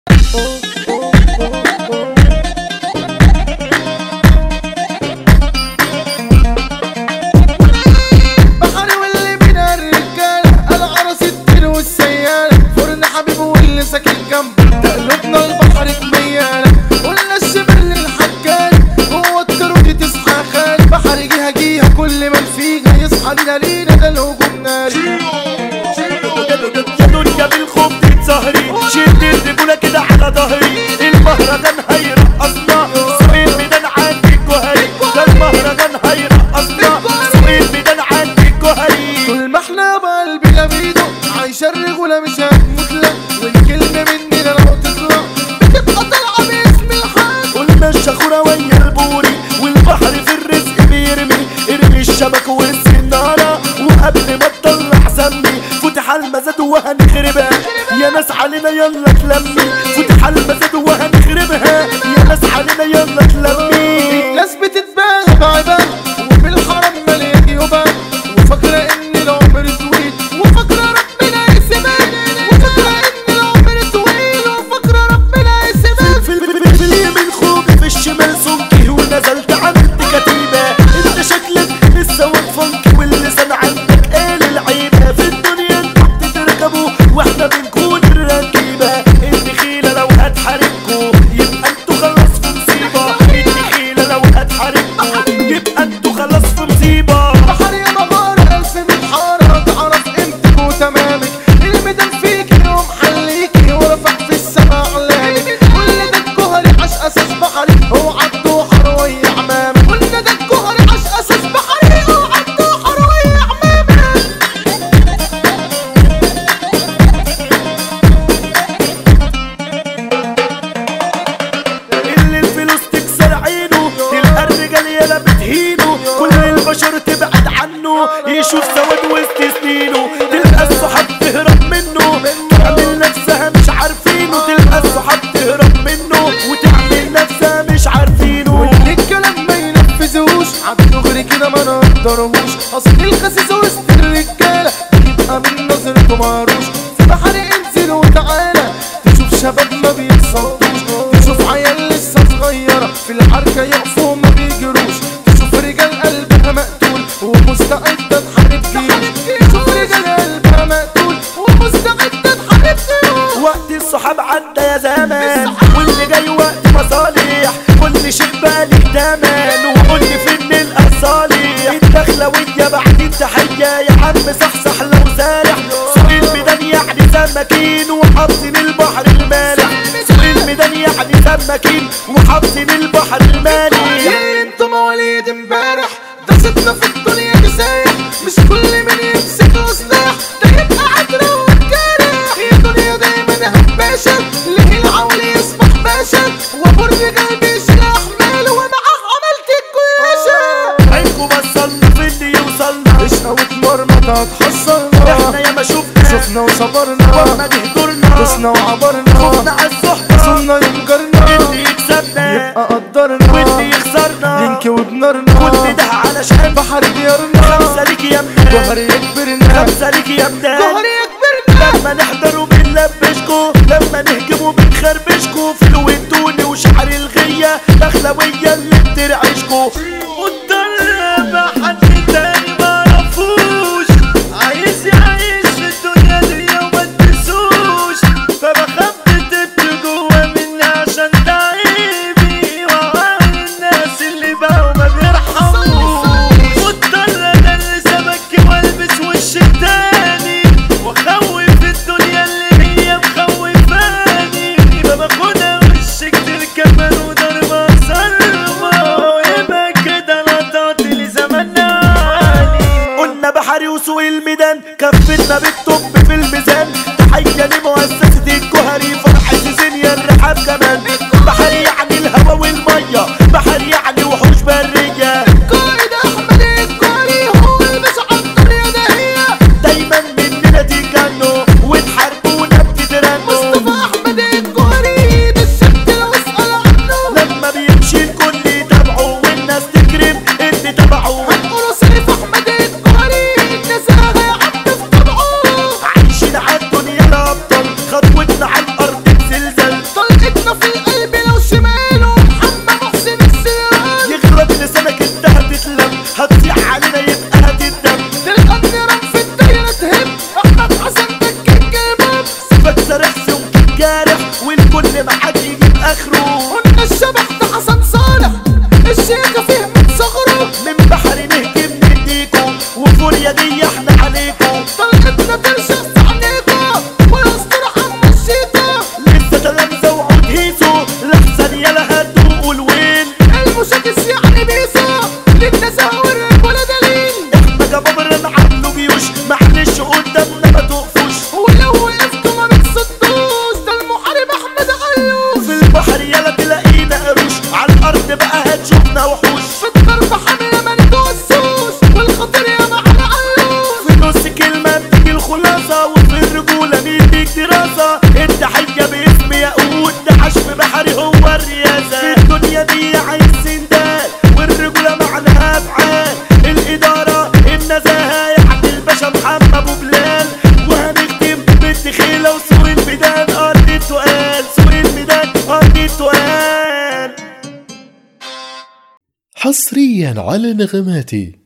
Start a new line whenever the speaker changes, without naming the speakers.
بحري واللي بينا الرجالة العرس الدين والسيالة فرن حبيب واللي ساكن جنب قلوبنا البحر كميالة قلنا الشبل الحجال هو الترودي تصحى خال بحر جيها جيها كل من فيها يصحى لينا لينا ده الهجوم ناري
يا دنيا بالخوف تتسهري شد الرجولة كده على ظهري المهرجان هيرقصنا سوق الميدان عندي الجوهري ده المهرجان هيرقصنا سوق الميدان عندي الجوهري
طول ما احنا بقلبنا بيده عايشة الرجولة مش هتموت لا والكلمة مننا لو تطلع بتبقى طالعة باسم الحال
قلنا الشخورة ويا البوري والبحر في الرزق بيرمي ارمي الشبك والسنارة وقبل ما تطلع سمي فتح المزاد وهنخربها يا ناس علينا يلا تلمي فتح المزاد وهنخربها يا ناس علينا يلا تلمي
الناس بتتباهى بعباد وبالحرم مليان جيوبان وفاكرة ان العمر طويل وفاكرة ربنا يسيبك وفاكرة ان العمر طويل وفاكرة ربنا يسيبك
في في- في اليمين خوجي في الشمال سمكي ونزلت عملت كتيبة انت شكلك لسه وفنكي واللسان عندك قال العيبة في الدنيا انتوا بتركبوا واحنا بنكون الركيبة الدخيلة لو هتحاربكوا يبقى انتوا خلاص في مصيبة الدخيلة لو هتحاربكوا يبقى انتوا خلاص في مصيبة
بحر يا مغارة ألف من حارة تعرف قيمتك وتمامك الميدان فيك يوم حليكي ورفع في السما أعلامك كل ده الجوهري عاش أساس بحري اوعى تدوحر ويا عمامك كل ده الجوهري عاش أساس بحري اوعى تدوحر ويا عمامك
اللي الفلوس تكسر عينه تلقى الرجال يلا بتهينه كل البشر تبعد عنه يشوف سواد وسط سنينه تلقى الصحاب تهرب منه تعمل نفسها مش عارفينه تلقى الصحاب تهرب منه وتعمل نفسها مش عارفينه
واللي الكلام ما ينفذوش عالدغري كده ما نقدرهوش اصل الخسيس وسط الرجاله بيبقى من نظرته مهروش في بحر انزل وتعالى تشوف شباب ما بيتصدوش تشوف عيال لسه صغيره في العركه يقفوا ما بيجروش تشوف رجال قلبها مقتول ومستعده تحارب جيوش تشوف رجال قلبها مقتول ومستعده تحارب جيوش
وقت الصحاب عدى يا زمان واللي جاي وقت مصالح كل شيء بقى ليه تمن وقول لي فين الاصالح الدخلوية بعد التحية يا عم صحصح لو سارح سوق الميدان يعني سماكين وحاطين البحر المالح سوق الميدان يعني سماكين وحاطين البحر المالح
يا انتوا مواليد امبارح دستنا في الدنيا كسايح مش كل من يمسك له سلاح ده يبقى عدل وجارح يا دنيا دايما هباشة ليه العول يصبح باشا وابو الرجال بيشيل احماله ومعاه عملت الجياشة
عينكوا بصلنا في اللي يوصلنا
عشقة واتمرمط هتحصلنا
احنا يا ما شفنا
شفنا وصبرنا
وما تهجرنا
دسنا وعبرنا
خفنا على الصحبة
صرنا يوم جرنا
اللي يكسبنا
يبقى قدرنا
واللي يخسرنا
ينكي وبنارنا
كل ده علشان
بحر ديارنا
خمسة ليك يا ابني
جوهر يكبرنا
خمسة ليك يا ابني
جوهر يكبرنا
لما نحضر وبنلبشكو لما نهجم وبنخربشكو في الودوني وشعر الغية دخلوية اللي بترعشكو مضطر حد تاني ما يعرفوش عايز يعيش في الدنيا دي وما تنسوش فبخاف تبت جوا مني عشان تعيبي وعاون الناس اللي بقوا ما بيرحموش مضطر ادرس ابكي والبس وش التاني واخوف الدنيا اللي هي مخوفاني ما باخدها وش كتير كمان البحر ما حد يجيب اخره
قلنا الشبح ده حسن صالح الشيخة فيه من صغره
من بحر نهجم نديكم وفوريا دي احنا عليكم
طلعتنا ترشق في عينيكوا ويستر عم الشيطة
لسه تلامذة وعود هيسو لحسن يلا هتدوقوا الوين
المشاكس يعني بيسا للنزاهة والرجولة دليل
احنا جبابرة نعملوا جيوش معلش قدامنا ما تقفوش
ولو وقفتوا ما بتصدوش ده المحارب احمد علوش
في البحر يلا تلاقينا قروش على الارض بقى هتشوفنا وحوش
في الضرب حامية ما ندوسوش والخطر يا معنا علوش
في نص كلمة بتيجي الخلاصة وفي الرجولة نديك دراسة التحية باسم ياقوت ده حشف بحري هو الرياسة في الدنيا دي عايز سندال والرجولة معناها افعال الإدارة النزاهة يعني الباشا محمد أبو بلال وهنختم بالتخيلة وسور الميدان أرض التقال سور الميدان أرض التقال
حصريا على نغماتي